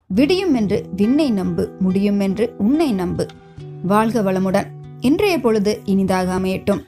விடியும் என்று விண்ணை நம்பு முடியும் என்று உன்னை நம்பு வாழ்க வளமுடன் இன்றைய பொழுது இனிதாக அமையட்டும்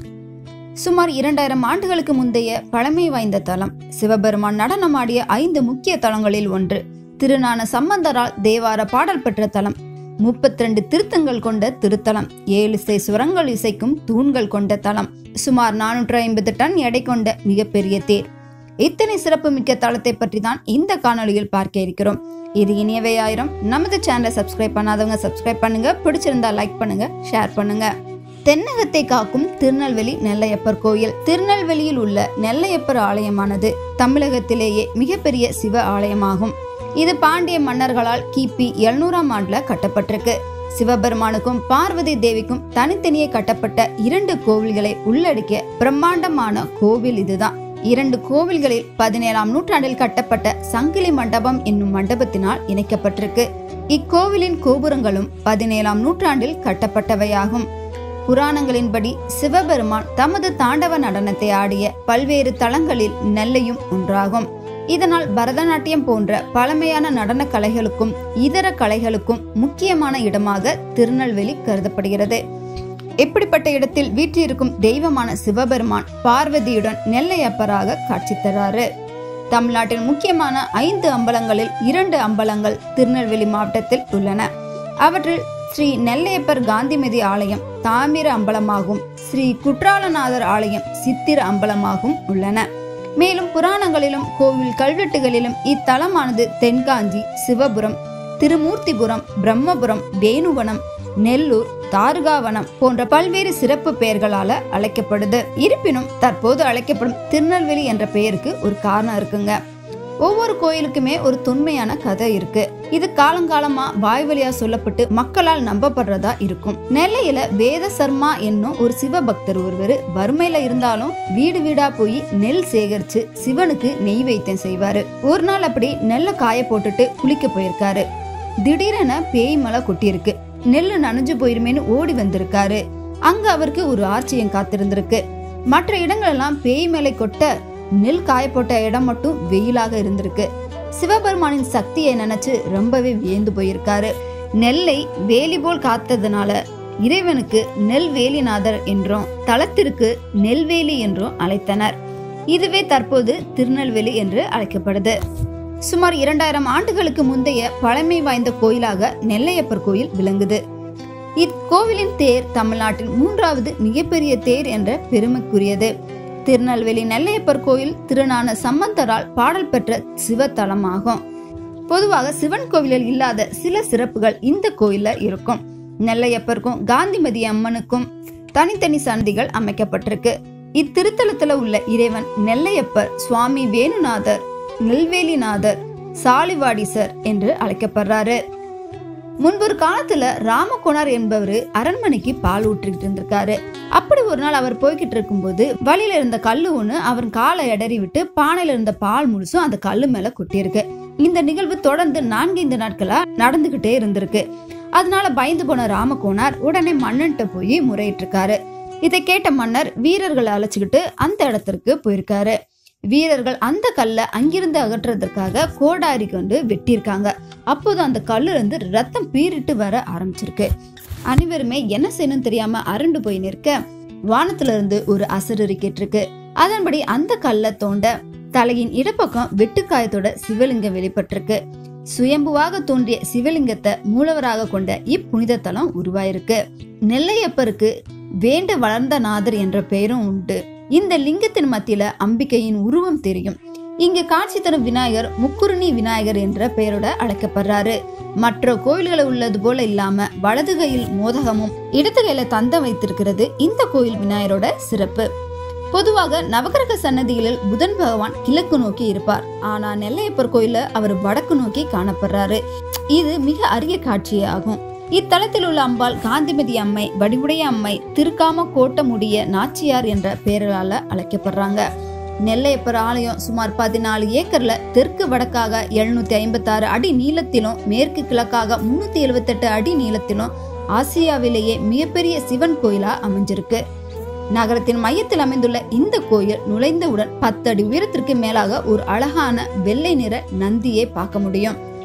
சுமார் இரண்டாயிரம் ஆண்டுகளுக்கு முந்தைய பழமை வாய்ந்த தலம் சிவபெருமான் நடனமாடிய ஐந்து முக்கிய தலங்களில் ஒன்று திருநான சம்பந்தரால் தேவார பாடல் பெற்ற தலம் முப்பத்தி ரெண்டு திருத்தங்கள் கொண்ட திருத்தலம் ஏழு இசை சுரங்கள் இசைக்கும் தூண்கள் கொண்ட தலம் சுமார் நானூற்று ஐம்பது டன் எடை கொண்ட மிகப்பெரிய தேர் இத்தனை சிறப்பு மிக்க தளத்தை பற்றி தான் இந்த காணொளியில் பார்க்க இருக்கிறோம் இது இனியவை ஆயிரம் நமது சேனலை சப்ஸ்கிரைப் பண்ணாதவங்க சப்ஸ்கிரைப் பண்ணுங்க பிடிச்சிருந்தா லைக் பண்ணுங்க ஷேர் பண்ணுங்க தென்னகத்தை காக்கும் திருநெல்வேலி நெல்லையப்பர் கோயில் திருநெல்வேலியில் உள்ள நெல்லையப்பர் ஆலயமானது தமிழகத்திலேயே மிகப்பெரிய சிவ ஆலயமாகும் இது பாண்டிய மன்னர்களால் கிபி எழுநூறாம் ஆண்டுல கட்டப்பட்டிருக்கு சிவபெருமானுக்கும் பார்வதி தேவிக்கும் தனித்தனியே கட்டப்பட்ட இரண்டு கோவில்களை உள்ளடக்கிய பிரம்மாண்டமான கோவில் இதுதான் இரண்டு கோவில்களில் பதினேழாம் நூற்றாண்டில் கட்டப்பட்ட சங்கிலி மண்டபம் என்னும் மண்டபத்தினால் இணைக்கப்பட்டிருக்கு இக்கோவிலின் கோபுரங்களும் பதினேழாம் நூற்றாண்டில் கட்டப்பட்டவையாகும் புராணங்களின்படி சிவபெருமான் தமது தாண்டவ நடனத்தை ஆடிய பல்வேறு தலங்களில் நெல்லையும் ஒன்றாகும் இதனால் பரதநாட்டியம் போன்ற பழமையான நடன கலைகளுக்கும் இதர கலைகளுக்கும் முக்கியமான இடமாக திருநெல்வேலி கருதப்படுகிறது இப்படிப்பட்ட இடத்தில் வீற்றிருக்கும் தெய்வமான சிவபெருமான் பார்வதியுடன் நெல்லையப்பராக காட்சி தராரு தமிழ்நாட்டின் முக்கியமான ஐந்து அம்பலங்களில் இரண்டு அம்பலங்கள் திருநெல்வேலி மாவட்டத்தில் உள்ளன அவற்றில் ஸ்ரீ நெல்லையப்பர் காந்திமதி ஆலயம் தாமிர அம்பலமாகும் ஸ்ரீ குற்றாலநாதர் ஆலயம் சித்திர அம்பலமாகும் உள்ளன மேலும் புராணங்களிலும் கோவில் கல்வெட்டுகளிலும் இத்தலமானது தென்காஞ்சி சிவபுரம் திருமூர்த்திபுரம் பிரம்மபுரம் வேணுவனம் நெல்லூர் தாருகாவனம் போன்ற பல்வேறு சிறப்பு பெயர்களால அழைக்கப்படுது இருப்பினும் தற்போது அழைக்கப்படும் திருநெல்வேலி என்ற பெயருக்கு ஒரு காரணம் இருக்குங்க ஒவ்வொரு கோயிலுக்குமே ஒரு தொன்மையான கதை இருக்கு இது காலங்காலமா வாய் வழியா சொல்லப்பட்டு மக்களால் நம்பப்படுறதா இருக்கும் நெல்லையில வேத சர்மா என்னும் ஒரு சிவ பக்தர் ஒருவர் வறுமையில இருந்தாலும் வீடு வீடா போய் நெல் சேகரிச்சு சிவனுக்கு நெய் வைத்தியம் செய்வாரு ஒரு நாள் அப்படி நெல்லை காய போட்டுட்டு குளிக்க போயிருக்காரு திடீரென பேய் மலை கொட்டியிருக்கு நெல்லு நனைஞ்சு போயிருமேன்னு ஓடி வந்திருக்காரு அங்க அவருக்கு ஒரு ஆச்சரியம் காத்திருந்திருக்கு மற்ற இடங்களெல்லாம் பேய் மேலை கொட்ட நெல் காய போட்ட இடம் மட்டும் வெயிலாக இருந்திருக்கு சிவபெருமானின் சக்தியை நினைச்சு ரொம்பவே வியந்து போயிருக்காரு நெல்லை வேலி போல் காத்ததுனால இறைவனுக்கு நெல் வேலிநாதர் என்றும் தலத்திற்கு நெல்வேலி என்றும் அழைத்தனர் இதுவே தற்போது திருநெல்வேலி என்று அழைக்கப்படுது சுமார் இரண்டாயிரம் ஆண்டுகளுக்கு முந்தைய பழமை வாய்ந்த கோயிலாக நெல்லையப்பர் கோயில் விளங்குது இக்கோவிலின் தேர் தமிழ்நாட்டின் மூன்றாவது மிகப்பெரிய தேர் என்ற பெருமைக்குரியது திருநெல்வேலி நெல்லையப்பர் கோயில் திருநான சம்பந்தரால் பாடல் பெற்ற சிவத்தலமாகும் பொதுவாக சிவன் கோவிலில் இல்லாத சில சிறப்புகள் இந்த கோயில்ல இருக்கும் நெல்லையப்பருக்கும் காந்திமதி அம்மனுக்கும் தனித்தனி சன்னதிகள் அமைக்கப்பட்டிருக்கு இத்திருத்தலத்துல உள்ள இறைவன் நெல்லையப்பர் சுவாமி வேணுநாதர் நெல்வேலிநாதர் சாலிவாடிசர் என்று அழைக்கப்படுறாரு முன்பொரு காலத்துல ராமகுணர் என்பவர் அரண்மனைக்கு பால் ஊற்றிட்டு இருந்திருக்காரு அப்படி ஒரு நாள் அவர் போய்கிட்டு இருக்கும்போது வழியில இருந்த கல்லு ஒண்ணு அவர் காலை இடறி விட்டு பானையில இருந்த பால் முழுசும் அந்த கல்லு மேல கொட்டியிருக்கு இந்த நிகழ்வு தொடர்ந்து நான்கைந்து நாட்களா நடந்துகிட்டே இருந்திருக்கு அதனால பயந்து போன ராமகோணார் உடனே மன்னன்ட்ட போய் முறையிட்டு இருக்காரு இதை கேட்ட மன்னர் வீரர்களை அழைச்சுக்கிட்டு அந்த இடத்திற்கு போயிருக்காரு வீரர்கள் அந்த கல்லை அங்கிருந்து அகற்றுறதுக்காக கோடாரி கொண்டு வெட்டியிருக்காங்க அப்போது அந்த கல்லுல இருந்து ரத்தம் பீறிட்டு வர ஆரம்பிச்சிருக்கு அனைவருமே என்ன செய்யணும் தெரியாம அரண்டு போய் நிற்க வானத்துல இருந்து ஒரு அசரறி கேட்டிருக்கு அதன்படி அந்த கல்லை தோண்ட தலையின் இடப்பக்கம் வெட்டுக்காயத்தோட சிவலிங்கம் வெளிப்பட்டிருக்கு சுயம்புவாக தோன்றிய சிவலிங்கத்தை மூலவராக கொண்ட இப்புனித தலம் உருவாயிருக்கு நெல்லையப்பருக்கு வேண்ட வளர்ந்த நாதர் என்ற பெயரும் உண்டு இந்த லிங்கத்தின் மத்தியில அம்பிகையின் உருவம் தெரியும் இங்கு காட்சி தரும் விநாயகர் முக்குருணி விநாயகர் என்ற பெயரோட அழைக்கப்படுறாரு மற்ற கோயில்களை உள்ளது போல இல்லாம வலது கையில் மோதகமும் இடது கையில தந்தம் வைத்திருக்கிறது இந்த கோயில் விநாயகரோட சிறப்பு பொதுவாக நவகிரக சன்னதிகளில் புதன் பகவான் கிழக்கு நோக்கி இருப்பார் ஆனா நெல்லையப்பர் கோயில அவர் வடக்கு நோக்கி காணப்படுறாரு இது மிக அரிய காட்சியாகும் இத்தலத்தில் உள்ள அம்பாள் காந்திமதி அம்மை வடிவுடைய அம்மை திருக்காம கோட்டமுடிய நாச்சியார் என்ற பெயரால அழைக்கப்படுறாங்க நெல்லையப்பர் ஆலயம் சுமார் பதினாலு ஏக்கர்ல தெற்கு வடக்காக எழுநூத்தி ஐம்பத்தாறு அடி நீளத்திலும் மேற்கு கிழக்காக முன்னூத்தி எழுபத்தெட்டு அடி நீளத்திலும் ஆசியாவிலேயே மிகப்பெரிய சிவன் கோயிலா அமைஞ்சிருக்கு நகரத்தின் மையத்தில் அமைந்துள்ள இந்த கோயில் நுழைந்தவுடன் பத்து அடி உயரத்திற்கு மேலாக ஒரு அழகான வெள்ளை நிற நந்தியை பார்க்க முடியும்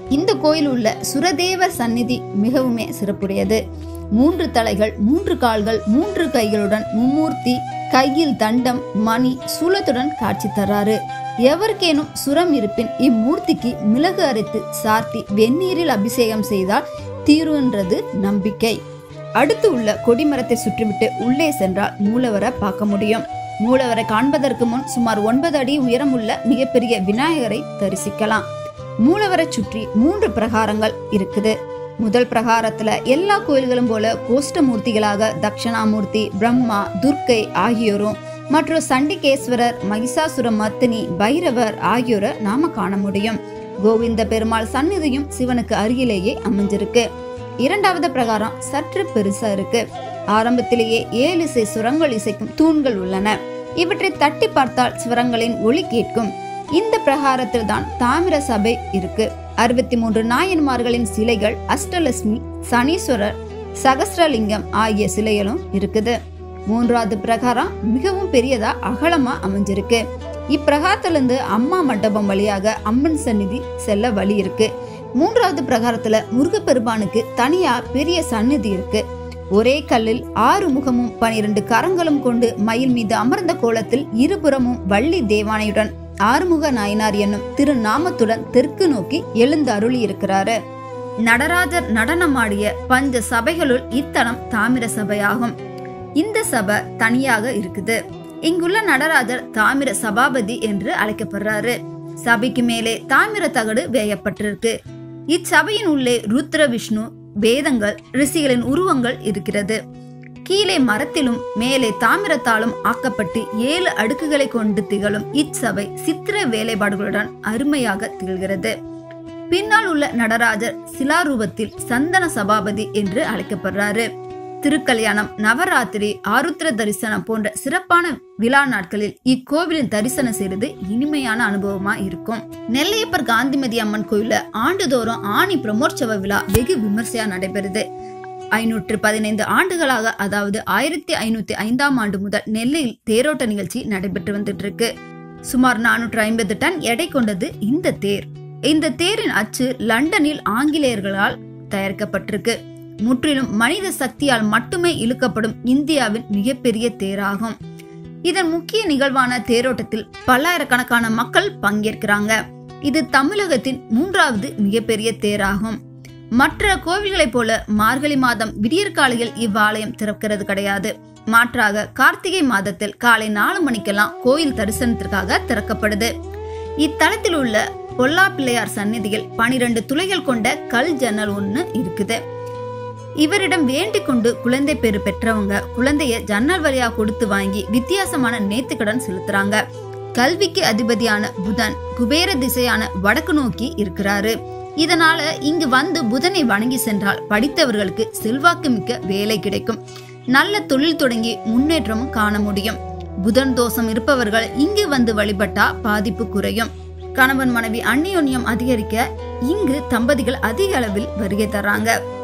இந்த கோயில் உள்ள சுரதேவர் சந்நிதி மிகவுமே சிறப்புடையது மூன்று தலைகள் மூன்று கால்கள் மூன்று கைகளுடன் மும்மூர்த்தி கையில் தண்டம் மணி சூலத்துடன் காட்சி தராரு எவருக்கேனும் சுரம் இருப்பின் இம்மூர்த்திக்கு மிளகு அரைத்து சார்த்தி வெந்நீரில் அபிஷேகம் செய்தால் தீருன்றது நம்பிக்கை அடுத்து உள்ள கொடிமரத்தை சுற்றிவிட்டு உள்ளே சென்றால் மூலவரை பார்க்க முடியும் மூலவரை காண்பதற்கு முன் சுமார் ஒன்பது அடி உயரமுள்ள மிகப்பெரிய விநாயகரை தரிசிக்கலாம் மூலவரை சுற்றி மூன்று பிரகாரங்கள் இருக்குது முதல் பிரகாரத்துல எல்லா கோயில்களும் போல கோஷ்டமூர்த்திகளாக தட்சிணாமூர்த்தி பிரம்மா துர்க்கை ஆகியோரும் மற்றும் சண்டிகேஸ்வரர் மகிஷாசுர மர்த்தினி பைரவர் ஆகியோரை நாம காண முடியும் கோவிந்த பெருமாள் சந்நிதியும் சிவனுக்கு அருகிலேயே அமைஞ்சிருக்கு இரண்டாவது பிரகாரம் சற்று பெருசா இருக்கு ஆரம்பத்திலேயே ஏழு இசை சுரங்கள் இசைக்கும் தூண்கள் உள்ளன இவற்றை தட்டி பார்த்தால் சுரங்களின் ஒளி கேட்கும் இந்த பிரகாரத்தில் தான் தாமிர சபை இருக்கு அறுபத்தி மூன்று நாயன்மார்களின் சிலைகள் அஷ்டலட்சுமி சனீஸ்வரர் சகஸ்ரலிங்கம் ஆகிய சிலைகளும் இருக்குது மூன்றாவது பிரகாரம் மிகவும் பெரியதா அகலமா அமைஞ்சிருக்கு இப்பிரகாரத்திலிருந்து அம்மா மண்டபம் வழியாக அம்மன் சந்நிதி செல்ல வழி இருக்கு மூன்றாவது பிரகாரத்துல முருகப்பெருமானுக்கு தனியா பெரிய சந்நிதி இருக்கு ஒரே கல்லில் ஆறு முகமும் பனிரெண்டு கரங்களும் கொண்டு மயில் மீது அமர்ந்த கோலத்தில் இருபுறமும் வள்ளி தேவானையுடன் ஆறுமுக நாயனார் என்னும் திருநாமத்துடன் தெற்கு நோக்கி எழுந்து அருளி இருக்கிறாரு நடராஜர் நடனமாடிய பஞ்ச சபைகளுள் இத்தலம் தாமிர சபையாகும் இந்த சபை தனியாக இருக்குது இங்குள்ள நடராஜர் தாமிர சபாபதி என்று அழைக்கப்படுறாரு சபைக்கு மேலே தாமிர தகடு வேயப்பட்டிருக்கு இச்சபையின் உள்ளே ருத்ர விஷ்ணு வேதங்கள் ரிஷிகளின் உருவங்கள் இருக்கிறது கீழே மரத்திலும் மேலே தாமிரத்தாலும் ஆக்கப்பட்டு ஏழு அடுக்குகளை கொண்டு திகழும் இச்சபை சித்திர வேலைப்பாடுகளுடன் அருமையாக திகழ்கிறது பின்னால் உள்ள நடராஜர் சிலாரூபத்தில் சந்தன சபாபதி என்று அழைக்கப்படுறாரு திருக்கல்யாணம் நவராத்திரி ஆருத்ர தரிசனம் போன்ற சிறப்பான விழா நாட்களில் இக்கோவிலின் தரிசனம் செய்வது இனிமையான அனுபவமா இருக்கும் நெல்லையப்பர் காந்திமதி அம்மன் கோயில்ல ஆண்டுதோறும் ஆணி பிரமோற்சவ விழா வெகு விமர்சையா நடைபெறுது ஐநூற்று பதினைந்து ஆண்டுகளாக அதாவது ஆயிரத்தி ஐநூத்தி ஐந்தாம் ஆண்டு முதல் நெல்லையில் தேரோட்ட நிகழ்ச்சி நடைபெற்று வந்துட்டு இருக்கு சுமார் நானூற்று ஐம்பது டன் எடை கொண்டது இந்த தேர் இந்த தேரின் அச்சு லண்டனில் ஆங்கிலேயர்களால் தயாரிக்கப்பட்டிருக்கு முற்றிலும் மனித சக்தியால் மட்டுமே இழுக்கப்படும் இந்தியாவின் மிகப்பெரிய தேராகும் இதன் முக்கிய நிகழ்வான தேரோட்டத்தில் பல்லாயிரக்கணக்கான மக்கள் பங்கேற்கிறாங்க இது தமிழகத்தின் மூன்றாவது மிகப்பெரிய தேராகும் மற்ற கோவில்களைப் போல மார்கழி மாதம் விடியற்காலையில் இவ்வாலயம் திறக்கிறது கிடையாது மாற்றாக கார்த்திகை மாதத்தில் காலை நாலு மணிக்கெல்லாம் கோயில் தரிசனத்திற்காக திறக்கப்படுது இத்தலத்தில் உள்ள பொல்லா பிள்ளையார் சந்நிதியில் பனிரெண்டு துளைகள் கொண்ட கல் ஜன்னல் ஒன்று இருக்குது இவரிடம் வேண்டிக் கொண்டு குழந்தை பேரு பெற்றவங்க குழந்தைய ஜன்னல் வழியா கொடுத்து வாங்கி வித்தியாசமான நேத்துக்கடன் செலுத்துறாங்க கல்விக்கு அதிபதியான புதன் குபேர திசையான வடக்கு நோக்கி இருக்கிறாரு இதனால இங்கு வந்து புதனை வணங்கி சென்றால் படித்தவர்களுக்கு செல்வாக்கு மிக்க வேலை கிடைக்கும் நல்ல தொழில் தொடங்கி முன்னேற்றமும் காண முடியும் புதன் தோஷம் இருப்பவர்கள் இங்கு வந்து வழிபட்டா பாதிப்பு குறையும் கணவன் மனைவி அந்நியோன்யம் அதிகரிக்க இங்கு தம்பதிகள் அதிக அளவில் வருகை தர்றாங்க